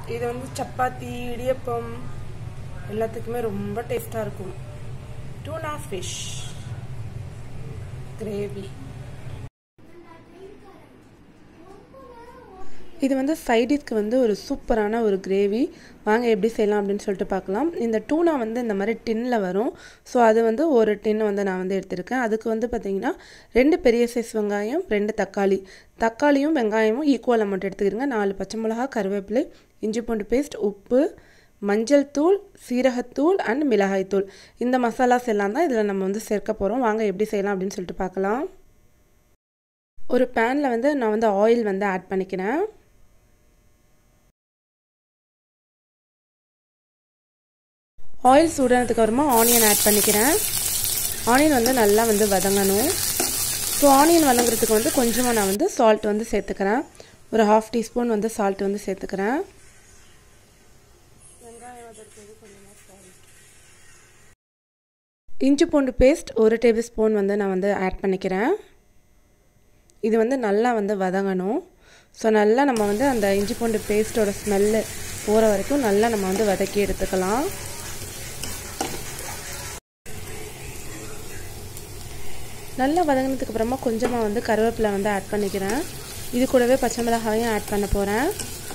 இது வந்து சப்பாத்தி இடியப்பம் எல்லாத்துக்குமே ரொம்ப டேஸ்டாக இருக்கும் டூனா ஃபிஷ் கிரேவி இது வந்து சைடிஷ்க்கு வந்து ஒரு சூப்பரான ஒரு கிரேவி வாங்க எப்படி செய்யலாம் அப்படின்னு சொல்லிட்டு பார்க்கலாம் இந்த டூனா வந்து இந்த மாதிரி டின்னில் வரும் ஸோ அது வந்து ஒரு டின் வந்து நான் வந்து எடுத்திருக்கேன் அதுக்கு வந்து பார்த்திங்கன்னா ரெண்டு பெரிய சைஸ் வெங்காயம் ரெண்டு தக்காளி தக்காளியும் வெங்காயமும் ஈக்குவல் அமௌண்ட் எடுத்துக்கிறங்க நாலு பச்சை மிளகா கருவேப்பிலை இஞ்சி பூண்டு பேஸ்ட் உப்பு மஞ்சள் தூள் சீரகத்தூள் அண்ட் மிளகாய்த்தூள் இந்த மசாலாஸ் எல்லாம் தான் இதில் நம்ம வந்து சேர்க்க போகிறோம் வாங்க எப்படி செய்யலாம் அப்படின்னு சொல்லிட்டு பார்க்கலாம் ஒரு பேனில் வந்து நான் வந்து ஆயில் வந்து ஆட் பண்ணிக்கிறேன் ஆயில் சூடானதுக்கு அப்புறமா ஆனியன் ஆட் பண்ணிக்கிறேன் ஆனியன் வந்து நல்லா வந்து வதங்கணும் ஸோ ஆனியன் வதங்குறதுக்கு வந்து கொஞ்சமாக நான் வந்து சால்ட் வந்து சேர்த்துக்கிறேன் ஒரு ஹாஃப் டீஸ்பூன் வந்து சால்ட் வந்து சேர்த்துக்கிறேன் இஞ்சி பூண்டு பேஸ்ட் ஒரு டேபிள் ஸ்பூன் வந்து நான் வந்து ஆட் பண்ணிக்கிறேன் இது வந்து நல்லா வந்து வதங்கணும் ஸோ நல்லா நம்ம வந்து அந்த இஞ்சி பூண்டு பேஸ்ட்டோட ஸ்மெல்லு போகிற வரைக்கும் நல்லா நம்ம வந்து வதக்கி எடுத்துக்கலாம் நல்லா வதங்கினதுக்கு அப்புறமா கொஞ்சமாக வந்து கருவேப்பிலை வந்து ஆட் பண்ணிக்கிறேன் இது கூடவே பச்சை மிளகாயும் ஆட் பண்ண போகிறேன்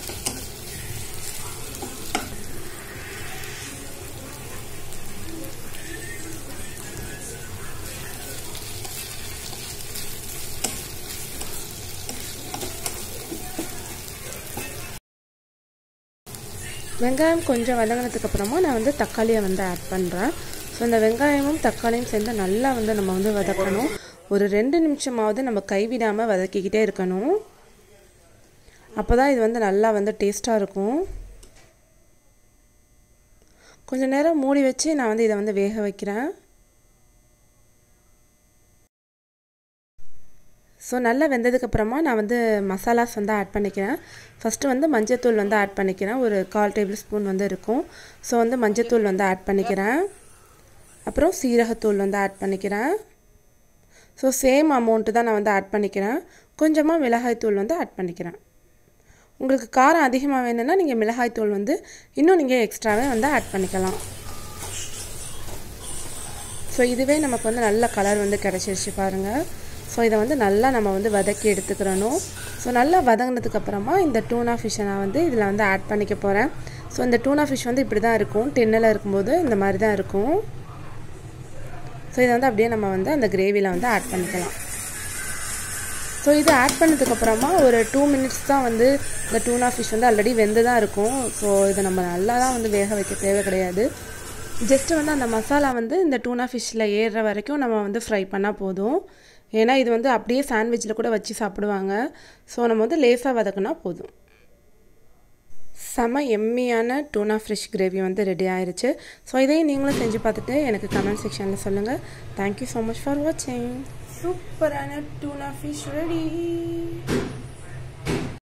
வெங்காயம் கொஞ்சம் வதங்கினதுக்கு அப்புறமா நான் வந்து தக்காளியை வந்து ஆட் பண்ணுறேன் ஸோ இந்த வெங்காயமும் தக்காளியும் சேர்ந்து நல்லா வந்து நம்ம வந்து வதக்கணும் ஒரு ரெண்டு நிமிஷமாவது நம்ம கைவிடாமல் வதக்கிக்கிட்டே இருக்கணும் அப்போ தான் இது வந்து நல்லா வந்து டேஸ்ட்டாக இருக்கும் கொஞ்சம் நேரம் மூடி வச்சு நான் வந்து இதை வந்து வேக வைக்கிறேன் ஸோ நல்லா வெந்ததுக்கப்புறமா நான் வந்து மசாலாஸ் வந்து ஆட் பண்ணிக்கிறேன் ஃபஸ்ட்டு வந்து மஞ்சத்தூள் வந்து ஆட் பண்ணிக்கிறேன் ஒரு கால் டேபிள் ஸ்பூன் வந்து இருக்கும் ஸோ வந்து மஞ்சத்தூள் வந்து ஆட் பண்ணிக்கிறேன் அப்புறம் சீரகத்தூள் வந்து ஆட் பண்ணிக்கிறேன் ஸோ சேம் அமௌண்ட்டு தான் நான் வந்து ஆட் பண்ணிக்கிறேன் கொஞ்சமாக மிளகாய்த்தூள் வந்து ஆட் பண்ணிக்கிறேன் உங்களுக்கு காரம் அதிகமாக வேணும்னா நீங்கள் மிளகாய்த்தூள் வந்து இன்னும் நீங்கள் எக்ஸ்ட்ராவே வந்து ஆட் பண்ணிக்கலாம் ஸோ இதுவே நமக்கு வந்து நல்ல கலர் வந்து கிடச்சிருச்சு பாருங்கள் ஸோ இதை வந்து நல்லா நம்ம வந்து வதக்கி எடுத்துக்கிறணும் ஸோ நல்லா வதங்கினதுக்கப்புறமா இந்த டூனா ஃபிஷ்ஷை நான் வந்து இதில் வந்து ஆட் பண்ணிக்க போகிறேன் ஸோ இந்த டூனா ஃபிஷ் வந்து இப்படி தான் இருக்கும் டின்னில் இருக்கும்போது இந்த மாதிரி தான் இருக்கும் ஸோ இதை வந்து அப்படியே நம்ம வந்து அந்த கிரேவியில் வந்து ஆட் பண்ணிக்கலாம் ஸோ இது ஆட் பண்ணதுக்கப்புறமா ஒரு டூ மினிட்ஸ் தான் வந்து இந்த டூனா ஃபிஷ் வந்து ஆல்ரெடி வெந்து தான் இருக்கும் ஸோ இதை நம்ம நல்லா தான் வந்து வேக வைக்க தேவை கிடையாது ஜஸ்ட்டு வந்து அந்த மசாலா வந்து இந்த டூனா ஃபிஷ்ஷில் ஏறுற வரைக்கும் நம்ம வந்து ஃப்ரை பண்ணால் போதும் ஏன்னா இது வந்து அப்படியே சாண்ட்விச்சில் கூட வச்சு சாப்பிடுவாங்க ஸோ நம்ம வந்து லேசாக வதக்குனா போதும் செம எம்மியான டூனா ஃப்ரெஷ் கிரேவி வந்து ரெடி ஆயிடுச்சு ஸோ இதையும் நீங்களும் செஞ்சு பார்த்துட்டு எனக்கு கமெண்ட் செக்ஷனில் சொல்லுங்கள் தேங்க்யூ ஸோ மச் ஃபார் வாட்சிங் சூப்பரான டூனா ஃபிஷ் ரெடி